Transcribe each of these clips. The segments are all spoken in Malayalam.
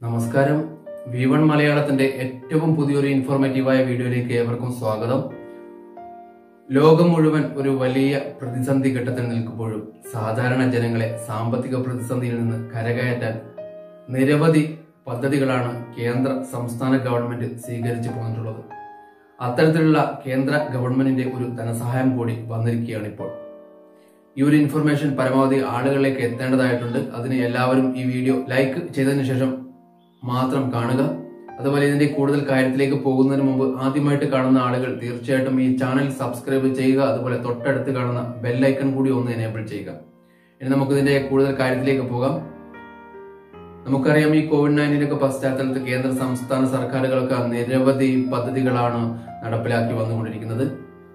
നമസ്കാരം വി വൺ മലയാളത്തിന്റെ ഏറ്റവും പുതിയൊരു ഇൻഫോർമേറ്റീവായ വീഡിയോയിലേക്ക് ഏവർക്കും സ്വാഗതം ലോകം മുഴുവൻ ഒരു വലിയ പ്രതിസന്ധി ഘട്ടത്തിൽ നിൽക്കുമ്പോഴും സാധാരണ ജനങ്ങളെ സാമ്പത്തിക പ്രതിസന്ധിയിൽ നിന്ന് കരകയറ്റാൻ നിരവധി പദ്ധതികളാണ് കേന്ദ്ര സംസ്ഥാന ഗവൺമെന്റ് സ്വീകരിച്ചു പോന്നിട്ടുള്ളത് അത്തരത്തിലുള്ള കേന്ദ്ര ഗവൺമെന്റിന്റെ ഒരു ധനസഹായം കൂടി വന്നിരിക്കുകയാണ് ഇപ്പോൾ ഈ ഒരു ഇൻഫർമേഷൻ പരമാവധി ആളുകളിലേക്ക് എത്തേണ്ടതായിട്ടുണ്ട് അതിന് എല്ലാവരും ഈ വീഡിയോ ലൈക്ക് ചെയ്തതിനു ശേഷം മാത്രം കാണുക അതുപോലെ ഇതിന്റെ കൂടുതൽ കാര്യത്തിലേക്ക് പോകുന്നതിന് മുമ്പ് ആദ്യമായിട്ട് കാണുന്ന ആളുകൾ തീർച്ചയായിട്ടും ഈ ചാനൽ സബ്സ്ക്രൈബ് ചെയ്യുക അതുപോലെ തൊട്ടടുത്ത് കാണുന്ന ബെല്ലൈക്കൺ കൂടി ഒന്ന് എനേബിൾ ചെയ്യുക ഇനി നമുക്ക് ഇതിന്റെ കൂടുതൽ കാര്യത്തിലേക്ക് പോകാം നമുക്കറിയാം ഈ കോവിഡ് നയൻറ്റീൻ ഒക്കെ പശ്ചാത്തലത്തിൽ കേന്ദ്ര സംസ്ഥാന സർക്കാരുകളൊക്കെ നിരവധി പദ്ധതികളാണ് നടപ്പിലാക്കി വന്നുകൊണ്ടിരിക്കുന്നത്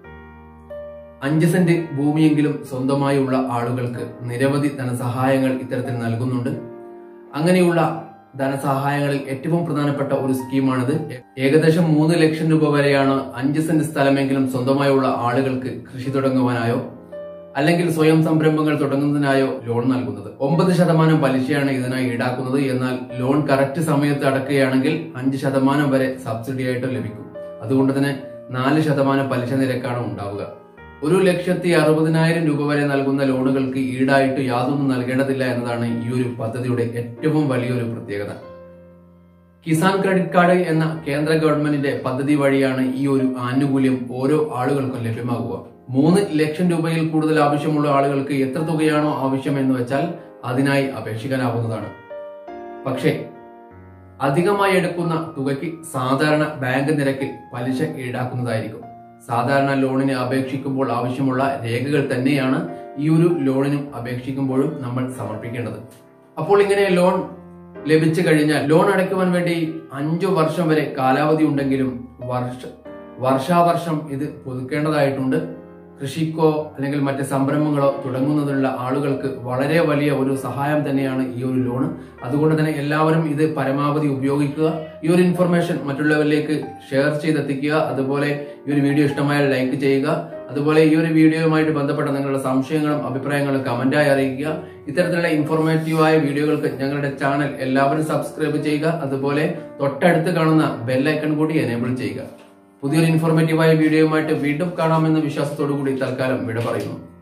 അഞ്ച് സെന്റ് ഭൂമിയെങ്കിലും സ്വന്തമായുള്ള ആളുകൾക്ക് നിരവധി ധനസഹായങ്ങൾ ഇത്തരത്തിൽ നൽകുന്നുണ്ട് അങ്ങനെയുള്ള ധനസഹായങ്ങളിൽ ഏറ്റവും പ്രധാനപ്പെട്ട ഒരു സ്കീമാണിത് ഏകദേശം മൂന്ന് ലക്ഷം രൂപ വരെയാണ് അഞ്ച് സെന്റ് സ്ഥലമെങ്കിലും സ്വന്തമായുള്ള ആളുകൾക്ക് കൃഷി തുടങ്ങുവാനായോ അല്ലെങ്കിൽ സ്വയം സംരംഭങ്ങൾ തുടങ്ങുന്നതിനായോ ലോൺ നൽകുന്നത് ഒമ്പത് ശതമാനം പലിശയാണ് ഇതിനായി ഈടാക്കുന്നത് എന്നാൽ ലോൺ കറക്റ്റ് സമയത്ത് അടക്കുകയാണെങ്കിൽ അഞ്ച് ശതമാനം വരെ സബ്സിഡി ആയിട്ട് ലഭിക്കും അതുകൊണ്ട് തന്നെ നാല് ശതമാനം പലിശ നിരക്കാണ് ഉണ്ടാവുക ഒരു ലക്ഷത്തി അറുപതിനായിരം രൂപ വരെ നൽകുന്ന ലോണുകൾക്ക് ഈടായിട്ട് യാതൊന്നും നൽകേണ്ടതില്ല എന്നതാണ് ഈ ഒരു പദ്ധതിയുടെ ഏറ്റവും വലിയൊരു പ്രത്യേകത കിസാൻ ക്രെഡിറ്റ് കാർഡ് എന്ന കേന്ദ്ര ഗവൺമെന്റിന്റെ പദ്ധതി വഴിയാണ് ഈ ഒരു ആനുകൂല്യം ഓരോ ആളുകൾക്കും ലഭ്യമാകുക മൂന്ന് ലക്ഷം രൂപയിൽ കൂടുതൽ ആവശ്യമുള്ള ആളുകൾക്ക് എത്ര തുകയാണോ ആവശ്യം എന്ന് വെച്ചാൽ അതിനായി അപേക്ഷിക്കാനാവുന്നതാണ് പക്ഷേ അധികമായി എടുക്കുന്ന തുകയ്ക്ക് സാധാരണ ബാങ്ക് നിരക്കിൽ പലിശ ഈടാക്കുന്നതായിരിക്കും സാധാരണ ലോണിന് അപേക്ഷിക്കുമ്പോൾ ആവശ്യമുള്ള രേഖകൾ തന്നെയാണ് ഈ ഒരു ലോണിനും അപേക്ഷിക്കുമ്പോഴും നമ്മൾ സമർപ്പിക്കേണ്ടത് അപ്പോൾ ഇങ്ങനെ ലോൺ ലഭിച്ചു കഴിഞ്ഞാൽ ലോൺ അടയ്ക്കുവാൻ വേണ്ടി അഞ്ചു വർഷം വരെ കാലാവധി ഉണ്ടെങ്കിലും വർഷ വർഷാവർഷം ഇത് പുതുക്കേണ്ടതായിട്ടുണ്ട് കൃഷിക്കോ അല്ലെങ്കിൽ മറ്റ് സംരംഭങ്ങളോ തുടങ്ങുന്നതിനുള്ള ആളുകൾക്ക് വളരെ വലിയ ഒരു സഹായം തന്നെയാണ് ഈ ഒരു ലോണ് അതുകൊണ്ട് തന്നെ എല്ലാവരും ഇത് പരമാവധി ഉപയോഗിക്കുക ഈ ഒരു ഇൻഫർമേഷൻ മറ്റുള്ളവരിലേക്ക് ഷെയർ ചെയ്തെത്തിക്കുക അതുപോലെ ഈ ഒരു വീഡിയോ ഇഷ്ടമായാൽ ലൈക്ക് ചെയ്യുക അതുപോലെ ഈ ഒരു വീഡിയോയുമായിട്ട് ബന്ധപ്പെട്ട നിങ്ങളുടെ സംശയങ്ങളും അഭിപ്രായങ്ങളും കമന്റായി അറിയിക്കുക ഇത്തരത്തിലുള്ള ഇൻഫോർമേറ്റീവായ വീഡിയോകൾക്ക് ഞങ്ങളുടെ ചാനൽ എല്ലാവരും സബ്സ്ക്രൈബ് ചെയ്യുക അതുപോലെ തൊട്ടടുത്ത് കാണുന്ന ബെല്ലൈക്കൺ കൂടി എനേബിൾ ചെയ്യുക പുതിയൊരു ഇൻഫോർമേറ്റീവായ വീഡിയോയുമായിട്ട് വീണ്ടും കാണാമെന്ന വിശ്വാസത്തോടു കൂടി തൽക്കാലം വിട പറയുന്നു